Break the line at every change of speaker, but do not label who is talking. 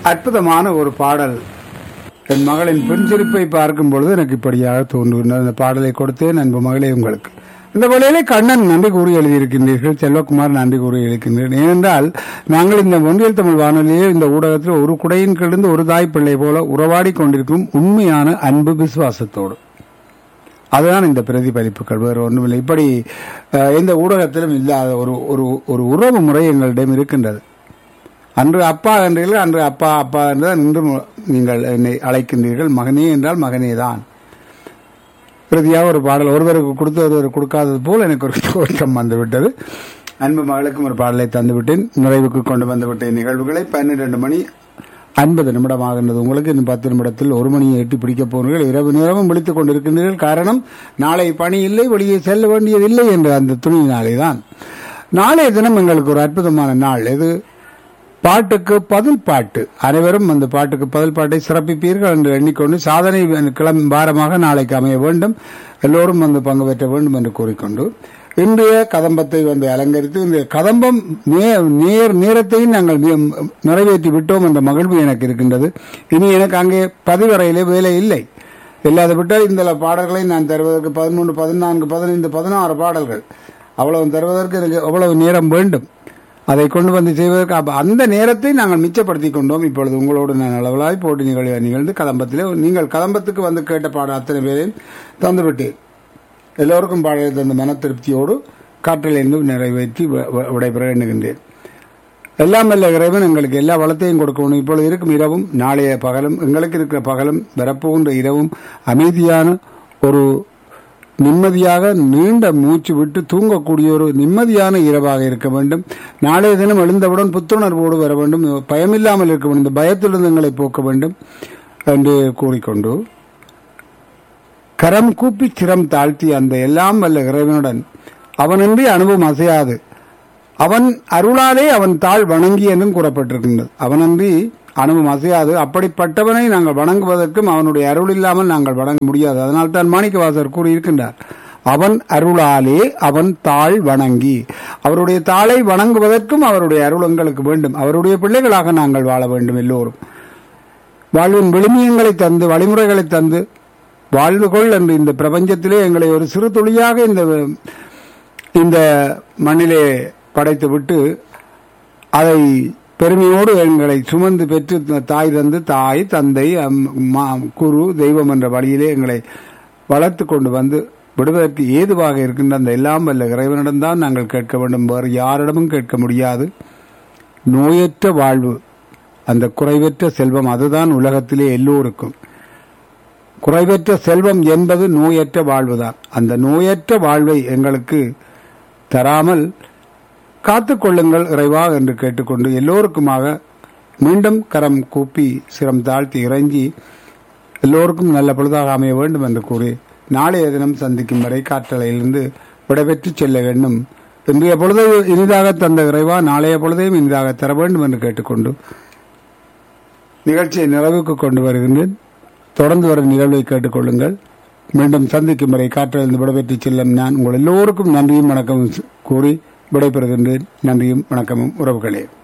அற்புதமான ஒரு பாடல் என் மகளின் பின்சிரிப்பை பார்க்கும் பொழுது எனக்கு இப்படியாக தோன்றுகின்றது அந்த பாடலை கொடுத்தேன் அன்பு மகளே உங்களுக்கு இந்த வேளையிலே கண்ணன் நன்றி கூறி எழுதியிருக்கின்றீர்கள் செல்வகுமார் நன்றி கூறி எழுதியிருக்கின்றீர்கள் ஏனென்றால் நாங்கள் இந்த ஒன்றியல் தமிழ் வானொலியே இந்த ஊடகத்தில் ஒரு குடையின் கிடந்து ஒரு தாய் பிள்ளை போல உறவாடி கொண்டிருக்கும் உண்மையான அன்பு விசுவாசத்தோடு அதுதான் இந்த பிரதிபலிப்புகள் வேறு ஒன்றுமில்லை இப்படி அஹ், எந்த ஊடகத்திலும் இல்லாத ஒரு ஒரு ஒரு உறவு முறை எங்களிடம் இருக்கின்றது அன்று அப்பா என்றீர்கள் அன்று அப்பா அப்பா என்றுதான் இன்றும் நீங்கள் என்னை அழைக்கின்றீர்கள் மகனே என்றால் மகனே தான் பிரதியாக ஒரு பாடல் ஒருவருக்கு கொடுத்து ஒருவர் கொடுக்காதது போல் எனக்கு ஒரு தோற்றம் வந்துவிட்டது அன்பு மகளுக்கும் ஒரு பாடலை தந்துவிட்டேன் நிறைவுக்கு கொண்டு வந்துவிட்டேன் நிகழ்வுகளை பன்னிரண்டு மணி ஐம்பது நிமிடம் ஆகின்றது உங்களுக்கு இன்னும் பத்து நிமிடத்தில் ஒரு மணியை எட்டி பிடிக்கப் போனீர்கள் இரவு நேரமும் விழித்துக் கொண்டிருக்கின்றீர்கள் காரணம் நாளை பணி இல்லை வெளியே செல்ல வேண்டியதில்லை என்ற அந்த துணியினாலே தான் நாளைய தினம் எங்களுக்கு ஒரு அற்புதமான நாள் இது பாட்டுக்கு பதில் பாட்டு அனைவரும் அந்த பாட்டுக்கு பதில் பாட்டை சிறப்பிப்பீர்கள் என்று எண்ணிக்கொண்டு சாதனை கிளம்பி வாரமாக நாளைக்கு அமைய வேண்டும் எல்லோரும் வந்து பங்கு பெற்ற வேண்டும் என்று கூறிக்கொண்டு இன்றைய கதம்பத்தை வந்து அலங்கரித்து இந்த கதம்பம் நே- நேர் நேரத்தையும் நாங்கள் நி- நிறைவேற்றி விட்டோம் என்ற மகிழ்வு எனக்கு இருக்கின்றது இனி எனக்கு அங்கே பதிவறையிலே வேலை இல்லை இல்லாத விட்டால் இந்த பாடல்களை நான் தருவதற்கு பதிமூன்று பதினான்கு பதினைந்து பதினாறு பாடல்கள் அவ்வளவு தருவதற்கு எனக்கு அவ்வளவு நேரம் வேண்டும் அதை கொண்டு வந்து செய்வதற்கு அப்ப அந்த நேரத்தை நாங்கள் மிச்சப்படுத்திக் கொண்டோம் இப்பொழுது உங்களோடு நான் அளவலாய் போட்டி நிகழ்வு நிகழ்ந்து கதம்பத்திலே நீங்கள் கதம்பத்துக்கு வந்து கேட்ட பாட அத்தனை பேரையும் தந்துவிட்டேன் எல்லோருக்கும் பாடலை தந்த மன திருப்தியோடு காற்றிலிருந்து நிறைவேற்றி வ- வ- விடைபெற எண்ணுகின்றேன் எல்லாம் வல்ல இறைவன் எங்களுக்கு எல்லா வளத்தையும் கொடுக்கணும் இப்பொழுது இருக்கும் இரவும் நாளைய பகலும் எங்களுக்கு இருக்கிற பகலும் வரப்போகின்ற இரவும் அமைதியான ஒரு நிம்மதியாக நீண்ட மூச்சு விட்டு தூங்கக்கூடிய ஒரு நிம்மதியான இரவாக இருக்க வேண்டும் நாளைய தினம் எழுந்தவுடன் புத்துணர்வோடு வர வேண்டும் பயமில்லாமல் இருக்க வேண்டும் இந்த பயத்திலிருந்து எங்களை போக்க வேண்டும் என்று கூறிக்கொண்டு கரம் கூப்பி சிரம் தாழ்த்தி அந்த எல்லாம் வல்ல இறைவனுடன் அவனின்றி அனுபவம் அசையாது அவன் அருளாலே அவன் தாழ் வணங்கி என்றும் கூறப்பட்டிருக்கின்றது அவனன்றி அனுபவம் அசையாது அப்படிப்பட்டவனை நாங்கள் வணங்குவதற்கும் அவனுடைய அருள் இல்லாமல் நாங்கள் வணங்க முடியாது அதனால் தான் மாணிக்கவாசர் கூறியிருக்கின்றார் அவன் அருளாலே அவன் தாழ் வணங்கி அவருடைய தாளை வணங்குவதற்கும் அவருடைய அருள் எங்களுக்கு வேண்டும் அவருடைய பிள்ளைகளாக நாங்கள் வாழ வேண்டும் எல்லோரும் வாழ்வின் விழுமியங்களை தந்து வழிமுறைகளை தந்து வாழ்வு கொள் என்று இந்த பிரபஞ்சத்திலே எங்களை ஒரு சிறு துளியாக இந்த இந்த மண்ணிலே படைத்து விட்டு அதை பெருமையோடு எங்களை சுமந்து பெற்று தாய் தந்து தாய் தந்தை அம்- மா- குரு தெய்வம் என்ற வழியிலே எங்களை வளர்த்து கொண்டு வந்து விடுவதற்கு ஏதுவாக இருக்கின்ற அந்த எல்லாம் வல்ல இறைவனிடம்தான் நாங்கள் கேட்க வேண்டும் வேறு யாரிடமும் கேட்க முடியாது நோயற்ற வாழ்வு அந்த குறைவற்ற செல்வம் அதுதான் உலகத்திலே எல்லோருக்கும் குறைவற்ற செல்வம் என்பது நோயற்ற வாழ்வுதான் அந்த நோயற்ற வாழ்வை எங்களுக்கு தராமல் காத்துக்கொள்ளுங்கள் இறைவா என்று கேட்டுக்கொண்டு எல்லோருக்குமாக மீண்டும் கரம் கூப்பி சிரம் தாழ்த்தி இறங்கி எல்லோருக்கும் நல்ல பொழுதாக அமைய வேண்டும் என்று கூறி நாளைய தினம் சந்திக்கும் வரை காற்றலையிலிருந்து விடைபெற்று செல்ல வேண்டும் இன்றைய பொழுதை இனிதாக தந்த இறைவா நாளைய பொழுதையும் இனிதாக தர வேண்டும் என்று கேட்டுக்கொண்டு நிகழ்ச்சியை நிறைவுக்கு கொண்டு வருகின்றேன் தொடர்ந்து வரும் நிகழ்வை கேட்டுக்கொள்ளுங்கள் மீண்டும் சந்திக்கும் வரை காற்றிலிருந்து விடைபெற்று செல்லும் நான் உங்கள் எல்லோருக்கும் நன்றியும் வணக்கமும் கூறி விடைபெறுகின்றேன் நன்றியும் வணக்கமும் உறவுகளே